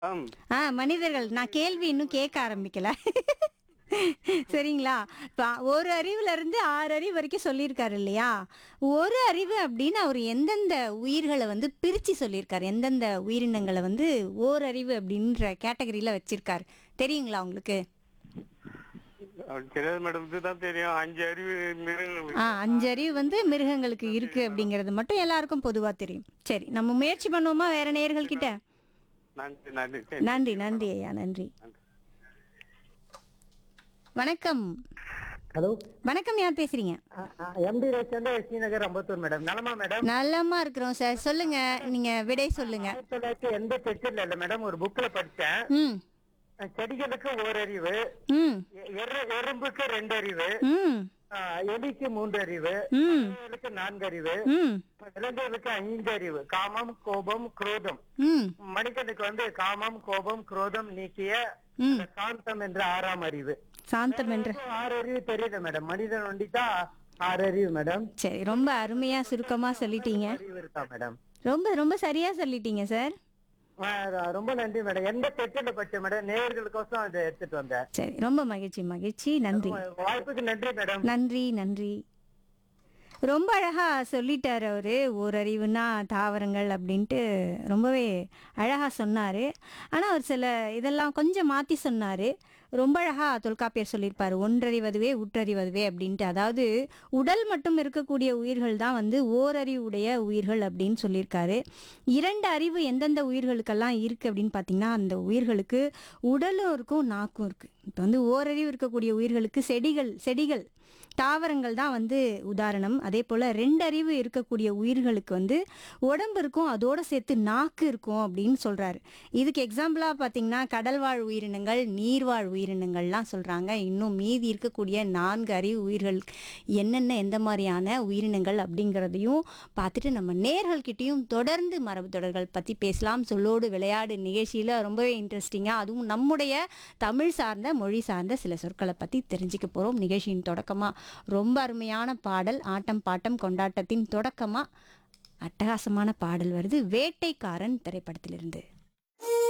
ஆம் ஆ மனிதர்கள் நான் கேள்வி இன்னும் கேட்க ஆரம்பிக்கல சரிங்களா இப்போ ஒரு அறிவுல இருந்து ஆறு அறிவு வரைக்கும் சொல்லியிருக்காரு இல்லையா ஒரு அறிவு அப்படின்னு அவர் எந்தெந்த உயிர்களை வந்து பிரித்து சொல்லியிருக்காரு எந்தெந்த உயிரினங்களை வந்து ஓரறிவு அப்படின்ற கேட்டகரியில் வச்சிருக்காரு தெரியுங்களா உங்களுக்கு அது தெரியாது மேடம் இதுதான் தெரியும் அஞ்சு அறிவு மிருகங்கள் ஆ அஞ்சு அறிவு வந்து மிருகங்களுக்கு இருக்கு அப்படிங்கிறது மட்டும் எல்லாருக்கும் பொதுவாக தெரியும் சரி நம்ம முயற்சி பண்ணுவோமா வேற நேயர்கள் கிட்ட நன்றி நன்றி சரி. நன்றி நன்றி ஐயா நன்றி வணக்கம் ஹலோ வணக்கம் யார் பேசுறீங்க எம்டி ரவிச்சந்திர ஸ்ரீநகர் அம்பத்தூர் மேடம் நலமா மேடம் நல்லமா இருக்கிறோம் சார் சொல்லுங்க நீங்க விடை சொல்லுங்க ஆயிரத்தி தொள்ளாயிரத்தி எண்பத்தி எட்டுல இல்ல மேடம் ஒரு புக்ல படிச்சேன் ம் செடிகளுக்கு ஓரறிவு ம் எ- எறு- எறும்புக்கு ரெண்டு அறிவு ம் ஆ, எலிக்கு மூன்று அறிவு ம் பறவைகளுக்கு நான்கு அறிவு ம் விலங்குகளுக்கு ஐந்து அறிவு காமம் கோபம் குரோதம் ம் மனிதனுக்கு வந்து காமம் கோபம் குரோதம் நீக்கிய ம் அந்த சாந்தம் என்ற ஆறாம் அறிவு சாந்தம் என்ற ஆறு அறிவு தெரியல மேடம் மனிதன் ஒண்டிதான் ஆறு அறிவு மேடம் சரி ரொம்ப அருமையா சுருக்கமா சொல்லிட்டீங்க அறிவு இருக்கா மேடம் ரொம்ப ரொம்ப சரியா சொல்லிட்டீங்க சார் ஆ, ரொம்ப நன்றி மேடம் எந்த செட்டில படிச்ச மேடம் நேயர்களுக்கோசம் இதை எடுத்துட்டு வந்தேன் சரி ரொம்ப மகிழ்ச்சி மகிழ்ச்சி நன்றி வாய்ப்புக்கு நன்றி மேடம் நன்றி நன்றி ரொம்ப அழகா சொல்லிட்டாரு அவரு ஓரறிவுனா தாவரங்கள் அப்படின்ட்டு ரொம்பவே அழகா சொன்னாரு ஆனா அவர் சில இதெல்லாம் கொஞ்சம் மாத்தி சொன்னாரு ரொம்ப அழகா தொல்காப்பியர் சொல்லியிருப்பாரு ஒன்றறிவதுவே உற்றறிவதுவே அப்படின்ட்டு அதாவது உடல் மட்டும் இருக்கக்கூடிய உயிர்கள் தான் வந்து ஓரறிவுடைய உயிர்கள் அப்படின்னு சொல்லியிருக்காரு இரண்டு அறிவு எந்தெந்த உயிர்களுக்கெல்லாம் இருக்கு அப்படின்னு பார்த்தீங்கன்னா அந்த உயிர்களுக்கு உடலும் இருக்கும் நாக்கும் இருக்கு இப்போ வந்து ஓரறிவு இருக்கக்கூடிய உயிர்களுக்கு செடிகள் செடிகள் தாவரங்கள் தான் வந்து உதாரணம் அதே போல் ரெண்டு அறிவு இருக்கக்கூடிய உயிர்களுக்கு வந்து உடம்பு இருக்கும் அதோட சேர்த்து நாக்கு இருக்கும் அப்படின்னு சொல்கிறாரு இதுக்கு எக்ஸாம்பிளாக பார்த்தீங்கன்னா கடல்வாழ் உயிரினங்கள் நீர்வாழ் உயிரினங்கள்லாம் சொல்கிறாங்க இன்னும் மீதி இருக்கக்கூடிய நான்கு அறிவு உயிர்கள் என்னென்ன எந்த மாதிரியான உயிரினங்கள் அப்படிங்கிறதையும் பார்த்துட்டு நம்ம நேர்கள்கிட்டயும் தொடர்ந்து மரபு தொடர்கள் பற்றி பேசலாம் சொல்லோடு விளையாடு நிகழ்ச்சியில் ரொம்பவே இன்ட்ரெஸ்டிங்காக அதுவும் நம்முடைய தமிழ் சார்ந்த மொழி சார்ந்த சில சொற்களை பற்றி தெரிஞ்சுக்க போகிறோம் நிகழ்ச்சியின் தொடக்கமாக ரொம்ப அருமையான பாடல் ஆட்டம் பாட்டம் கொண்டாட்டத்தின் தொடக்கமாக அட்டகாசமான பாடல் வருது வேட்டைக்காரன் திரைப்படத்திலிருந்து